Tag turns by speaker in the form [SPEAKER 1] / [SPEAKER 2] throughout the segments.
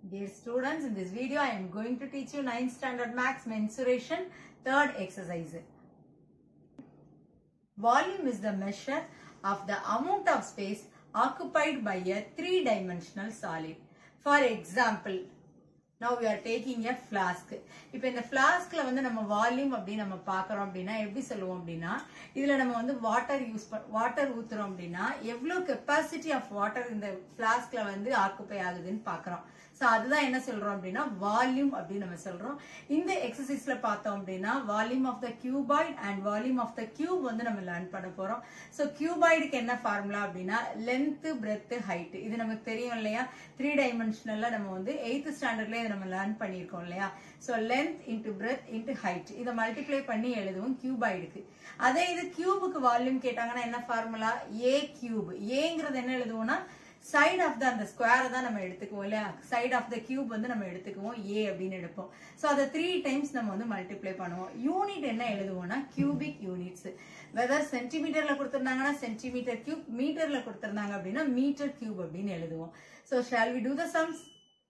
[SPEAKER 1] Dear students, in this video I am going to teach you 9th standard max mensuration third exercise. Volume is the measure of the amount of space occupied by a three-dimensional solid. For example, now we are taking a flask. இப்போ இந்த ஃப்ளாஸ்க்ல வந்து நம்ம volume அப்படின்னு நம்ம பார்க்கறோம் அப்படின்னா எப்படி சொல்லுவோம் அப்படின்னா இதுல நம்ம வந்து வாட்டர் யூஸ் வாட்டர் ஊத்துறோம் அப்படின்னா எவ்வளவு கெப்பாசிட்டி ஆஃப் வாட்டர் இந்த ஃப்ளாஸ்க்ல வந்து ஆக்குப்பை ஆகுதுன்னு பார்க்கறோம் ஸோ அதுதான் என்ன சொல்றோம் அப்படின்னா வால்யூம் அப்படின்னு நம்ம சொல்றோம் இந்த எக்ஸசைஸ்ல பார்த்தோம் அப்படின்னா volume of the cuboid and volume of the cube வந்து நம்ம லேர்ன் பண்ண போறோம் ஸோ கியூபாய்டுக்கு என்ன ஃபார்முலா அப்படின்னா லென்த் பிரெத் ஹைட் இது நமக்கு தெரியும் இல்லையா த்ரீ டைமென்ஷனல்ல நம்ம வந்து எயித்து ஸ்டாண்டர்ட்ல இதை நம்ம லேர்ன் பண்ணியிருக்கோம் இல்லையா so length into breadth into height இதை மல்டிப்ளை பண்ணி எழுதுவோம் கியூபாய்டுக்கு அதே இது கியூபுக்கு வால்யூம் கேட்டாங்கன்னா என்ன ஃபார்முலா ஏ கியூப் ஏங்கிறது என்ன எழுதுவோம்னா சைட் ஆஃப் த அந்த ஸ்கொயரை தான் நம்ம எடுத்துக்குவோம் இல்லையா சைட் ஆஃப் த கியூப் வந்து நம்ம எடுத்துக்குவோம் ஏ அப்படின்னு எடுப்போம் ஸோ அதை த்ரீ டைம்ஸ் நம்ம வந்து மல்டிப்ளை பண்ணுவோம் யூனிட் என்ன எழுதுவோம்னா கியூபிக் யூனிட்ஸ் வெதர் சென்டிமீட்டர்ல கொடுத்துருந்தாங்கன்னா சென்டிமீட்டர் கியூப் மீட்டர்ல கொடுத்துருந்தாங்க அப்படின்னா மீட்டர் கியூப் அப்படின்னு எழுதுவோம் so shall we do the sums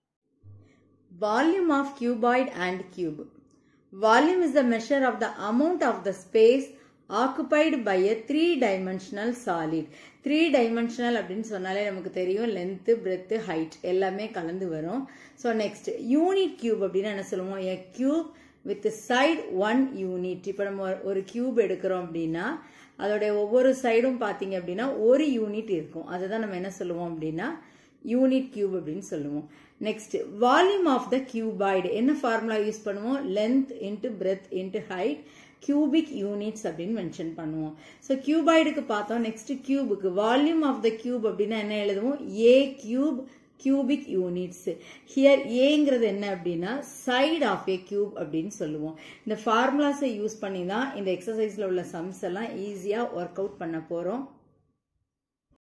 [SPEAKER 1] Volume of cuboid and cube. Volume is the measure of the amount of the space occupied by a three-dimensional solid. Three dimensional அப்படின்னு சொன்னாலே நமக்கு தெரியும் length breadth height எல்லாமே கலந்து வரும் so next unit cube அப்படின்னு என்ன சொல்லுவோம் a cube with side one unit இப்போ நம்ம ஒரு கியூப் எடுக்கிறோம் அப்படின்னா அதோடைய ஒவ்வொரு சைடும் பார்த்தீங்க அப்படின்னா ஒரு யூனிட் இருக்கும் அதுதான் நம்ம என்ன சொல்லுவோம் அப்படின்னா யூனிட் கியூப் அப்படின்னு சொல்லுவோம் next volume of the cuboid என்ன ஃபார்முலா யூஸ் பண்ணுவோம் length into breadth into height cubic units அப்படின்னு மென்ஷன் பண்ணுவோம் ஸோ கியூபாய்டுக்கு பார்த்தோம் நெக்ஸ்ட் கியூபுக்கு வால்யூம் ஆஃப் த கியூப் அப்படின்னா என்ன எழுதுவோம் a cube cubic units here ஏங்கிறது என்ன அப்படின்னா சைடு ஆஃப் ஏ கியூப் அப்படின்னு சொல்லுவோம் இந்த ஃபார்முலாஸை யூஸ் பண்ணி தான் இந்த எக்ஸசைஸில் உள்ள சம்ஸ் எல்லாம் ஈஸியாக ஒர்க் அவுட் பண்ண போகிறோம்